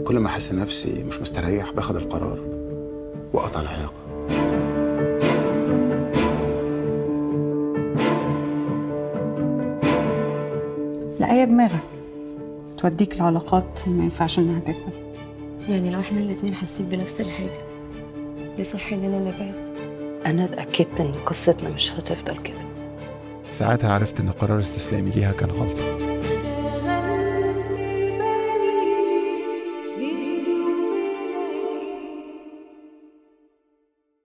وكل ما احس نفسي مش مستريح باخد القرار واقطع العلاقه لا هي دماغك توديك العلاقات ما ينفعش انها تكمل يعني لو احنا الاتنين حاسين بنفس الحاجة يصح اننا نبعد أنا اتأكدت إن قصتنا مش هتفضل كده ساعتها عرفت إن قرار استسلامي ليها كان غلطة